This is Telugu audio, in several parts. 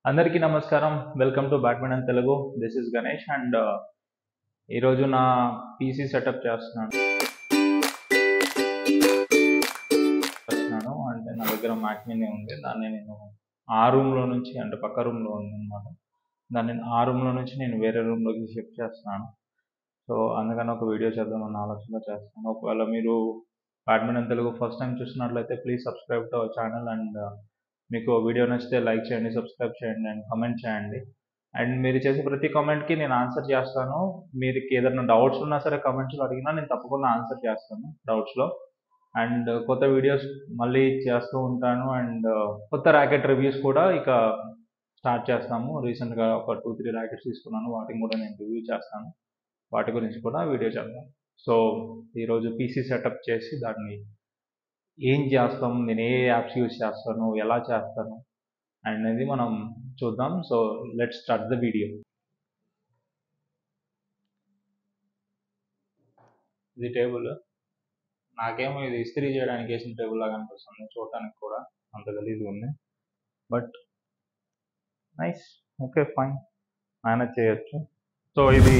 అందరికీ నమస్కారం welcome to badminton Telugu this is Ganesh and ఈరోజు నా పీసీ సెటప్ చేస్తున్నాను చేస్తున్నాను అంటే నా దగ్గర మ్యాక్మినీ ఉంది దాన్ని నేను ఆ రూమ్లో నుంచి అంటే పక్క రూమ్లో ఉంది అనమాట దాన్ని ఆ రూమ్లో నుంచి నేను వేరే రూమ్లోకి షిఫ్ట్ చేస్తున్నాను సో అందుకని ఒక వీడియో చేద్దామన్న ఆలోచనలో చేస్తాను ఒకవేళ మీరు బ్యాడ్మింటన్ తెలుగు ఫస్ట్ టైం చూసినట్లయితే please subscribe to our channel and మీకు వీడియో నచ్చితే లైక్ చేయండి సబ్స్క్రైబ్ చేయండి అండ్ కమెంట్ చేయండి అండ్ మీరు చేసే ప్రతి కామెంట్కి నేను ఆన్సర్ చేస్తాను మీకు ఏదైనా డౌట్స్ ఉన్నా సరే కమెంట్స్లో అడిగినా నేను తప్పకుండా ఆన్సర్ చేస్తాను డౌట్స్లో అండ్ కొత్త వీడియోస్ మళ్ళీ చేస్తూ ఉంటాను అండ్ కొత్త ర్యాకెట్ రివ్యూస్ కూడా ఇక స్టార్ట్ చేస్తాము రీసెంట్గా ఒక టూ త్రీ ర్యాకెట్స్ తీసుకున్నాను వాటిని కూడా నేను రివ్యూ చేస్తాను వాటి గురించి కూడా వీడియో చేద్దాం సో ఈరోజు పీసీ సెటప్ చేసి దాన్ని ఏం చేస్తాం నేను ఏ యాప్స్ యూజ్ చేస్తాను ఎలా చేస్తాను అనేది మనం చూద్దాం so let start the video ఇది టేబుల్ నాకేమో ఇది ఇస్త్రీ చేయడానికి వేసిన టేబుల్ లాగా అనిపిస్తుంది చూడటానికి కూడా అంత గలీజ్గా ఉంది but nice okay fine manage చేయొచ్చు సో ఇది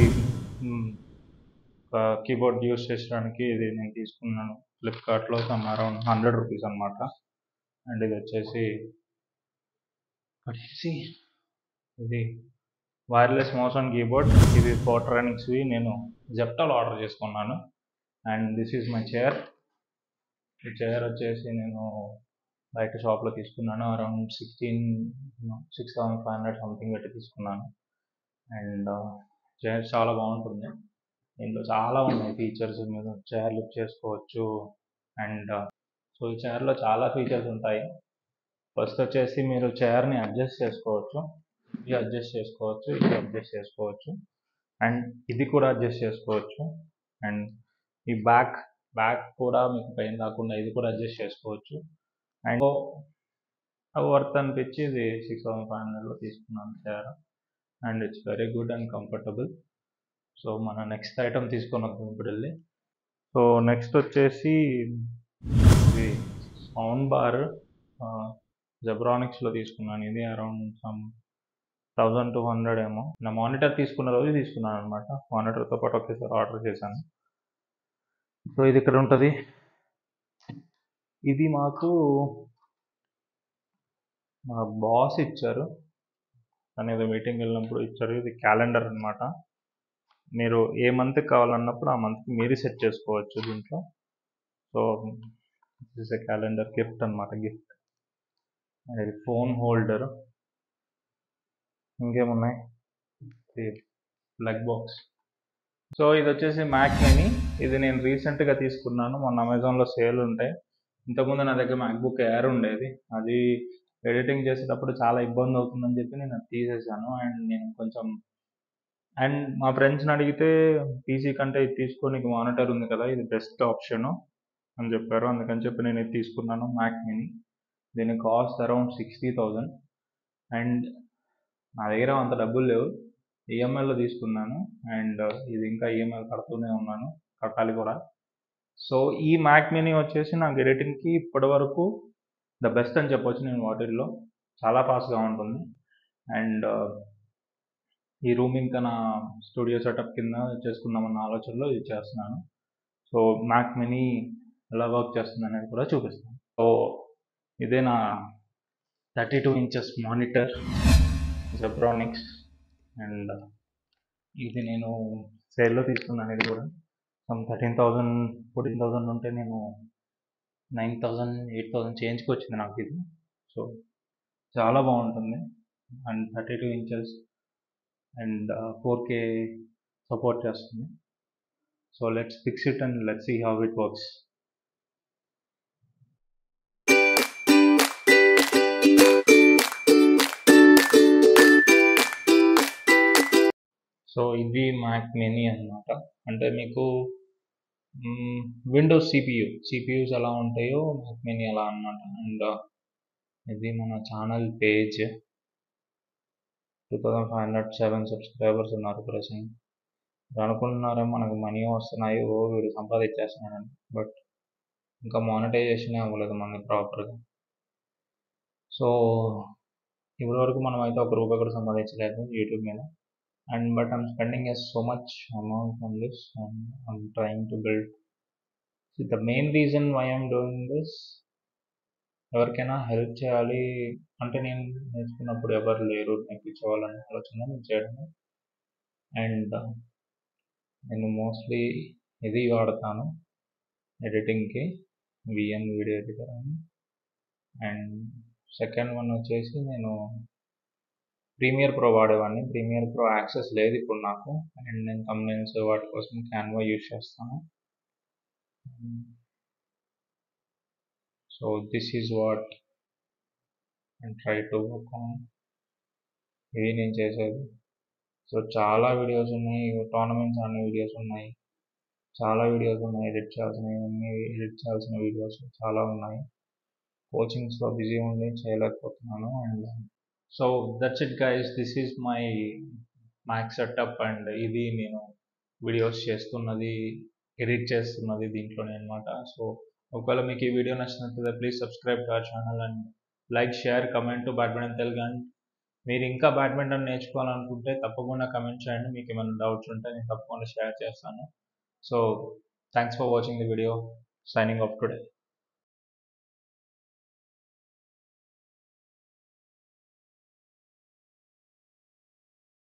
కీబోర్డ్ యూస్ చేసడానికి ఇది నేను తీసుకున్నాను ఫ్లిప్కార్ట్లో సమ్ అరౌండ్ హండ్రెడ్ రూపీస్ అనమాట అండ్ ఇది వచ్చేసి వచ్చేసి ఇది వైర్లెస్ మౌస్ అండ్ కీబోర్డ్ ఇది ఫోటరానిక్స్వి నేను జెప్టాల్ ఆర్డర్ చేసుకున్నాను and this is my chair ఈ చైర్ వచ్చేసి నేను బయట షాప్లో తీసుకున్నాను around sixteen six thousand five hundred something పెట్టి తీసుకున్నాను అండ్ చైర్ చాలా బాగుంటుంది ఇందులో చాలా ఉన్నాయి ఫీచర్స్ మీరు చైర్ లిఫ్ట్ చేసుకోవచ్చు అండ్ సో ఈ చైర్లో చాలా ఫీచర్స్ ఉంటాయి ఫస్ట్ వచ్చేసి మీరు చైర్ని అడ్జస్ట్ చేసుకోవచ్చు ఇది అడ్జస్ట్ చేసుకోవచ్చు ఇది అడ్జస్ట్ చేసుకోవచ్చు అండ్ ఇది కూడా అడ్జస్ట్ చేసుకోవచ్చు అండ్ ఈ బ్యాక్ బ్యాక్ కూడా మీకు పెయిన్ రాకుండా ఇది కూడా అడ్జస్ట్ చేసుకోవచ్చు అండ్ అవి వర్త్ అనిపించి ఇది సిక్స్ థౌసండ్ ఫైవ్ హండ్రెడ్లో తీసుకున్నాను chair and it's very good and comfortable so మన నెక్స్ట్ ఐటమ్ తీసుకొని వద్దాం ఇప్పుడు వెళ్ళి సో నెక్స్ట్ వచ్చేసి ఇది సౌండ్ బార్ జబ్రానిక్స్లో తీసుకున్నాను ఇది around some thousand two hundred ఏమో నా మానిటర్ తీసుకున్న రోజు తీసుకున్నాను అనమాట మానిటర్తో పాటు ఒకేసారి ఆర్డర్ చేశాను సో ఇది ఇక్కడ ఉంటుంది ఇది మాకు మా బాస్ ఇచ్చారు అనేది మీటింగ్ వెళ్ళినప్పుడు ఇచ్చారు ఇది క్యాలెండర్ అనమాట మీరు ఏ మంత్ కావాలన్నప్పుడు ఆ మంత్కి మీరు సెట్ చేసుకోవచ్చు దీంట్లో so this a calendar gift అనమాట గిఫ్ట్ ఇది ఫోన్ హోల్డర్ ఇంకేమున్నాయి ప్లగ్ బాక్స్ సో ఇది వచ్చేసి మ్యాక్ మినీ ఇది నేను రీసెంట్గా తీసుకున్నాను మొన్న అమెజాన్లో సేల్ ఉంటాయి ఇంతకుముందు నా దగ్గర మ్యాక్బుక్ ఎయిర్ ఉండేది అది ఎడిటింగ్ చేసేటప్పుడు చాలా ఇబ్బంది అవుతుందని చెప్పి నేను అది తీసేసాను అండ్ నేను కొంచెం అండ్ మా ఫ్రెండ్స్ని అడిగితే పీసీ కంటే ఇది తీసుకోనికి మానిటర్ ఉంది కదా ఇది బెస్ట్ ఆప్షన్ అని చెప్పారు అందుకని చెప్పి నేను ఇది తీసుకున్నాను మ్యాక్ మినీ దీని cost around sixty thousand and నా దగ్గర అంత డబ్బులు లేవు ఈఎంఐలో తీసుకున్నాను అండ్ ఇది ఇంకా ఈఎంఐ కడుతూనే ఉన్నాను కట్టాలి కూడా సో ఈ మ్యాక్ మినీ వచ్చేసి నాకు ఎడిటింగ్కి ఇప్పటి వరకు ద బెస్ట్ అని చెప్పొచ్చు నేను వాటిల్లో చాలా ఫాస్ట్గా ఉంటుంది అండ్ ఈ రూమ్ ఇంకా నా స్టూడియో సెటప్ కింద చేసుకుందామన్న ఆలోచనలో ఇది చేస్తున్నాను సో మ్యాక్ మినీ ఎలా వర్క్ చేస్తుంది అనేది కూడా చూపిస్తాను సో ఇదే నా thirty two inches monitor Zebronics and ఇది నేను సేల్లో తీసుకున్నాను ఇది కూడా some thirteen thousand fourteen thousand ఉంటే నేను నైన్ థౌజండ్ ఎయిట్ థౌజండ్ చేంజ్కి వచ్చింది నాకు ఇది సో చాలా బాగుంటుంది and thirty two inches and four K support చేస్తుంది so let's fix it and let's see how it works so ఇది మ్యాక్ మినీ అనమాట అంటే మీకు విండోస్ సిపియు సిపియూస్ ఎలా ఉంటాయో మ్యాక్ మినీ అలా అనమాట అండ్ ఇది మన channel page two thousand five hundred seven subscribers ఉన్నారు ప్రజెంట్ అనుకుంటున్నారేమో మనకు మనీ వస్తున్నాయి ఓ వీడు సంపాదించేస్తున్నాడని బట్ ఇంకా మానిటైజేషన్ అవ్వలేదు మనకి ప్రాపర్గా సో ఇప్పటి వరకు మనం అయితే ఒక రూపాయి కూడా సంపాదించలేదు యూట్యూబ్ మీద and but I'm spending as so much amount on this and I'm trying to build the main reason why I'm doing this ఎవరికైనా హెల్ప్ చేయాలి అంటే నేను నేర్చుకున్నప్పుడు ఎవరు లేరు నేర్పించేవాళ్ళని ఆలోచన నేను చేయడము అండ్ నేను మోస్ట్లీ ఇది వాడతాను ఎడిటింగ్కి విఎన్ వీడియో ఎడిటర్ అని అండ్ సెకండ్ వన్ వచ్చేసి నేను ప్రీమియర్ ప్రో వాడేవాడిని ప్రీమియర్ ప్రో యాక్సెస్ లేదు ఇప్పుడు నాకు అండ్ నేను కంపెనీస్ వాటి కోసం క్యాన్వా యూజ్ చేస్తాను so this is what and try to work on ఇది నేను చేసేది సో చాలా వీడియోస్ ఉన్నాయి టోర్నమెంట్స్ అన్ని వీడియోస్ ఉన్నాయి చాలా వీడియోస్ ఉన్నాయి ఎడిట్ చేయాల్సినవి అన్ని ఎడిట్ చేయాల్సిన వీడియోస్ చాలా ఉన్నాయి కోచింగ్స్లో బిజీ ఉండి చేయలేకపోతున్నాను and so that's it guys this is my Mac setup and ఇది నేను వీడియోస్ చేస్తున్నది ఎడిట్ చేస్తున్నది దీంట్లోనే అనమాట సో ఒకవేళ మీకు ఈ వీడియో నచ్చినట్లయితే please subscribe to our channel and like share comment badminton Telugu and మీరు ఇంకా బ్యాడ్మింటన్ నేర్చుకోవాలనుకుంటే తప్పకుండా కమెంట్ చేయండి మీకు ఏమైనా డౌట్స్ ఉంటే నేను తప్పకుండా షేర్ చేస్తాను so thanks for watching the video signing off today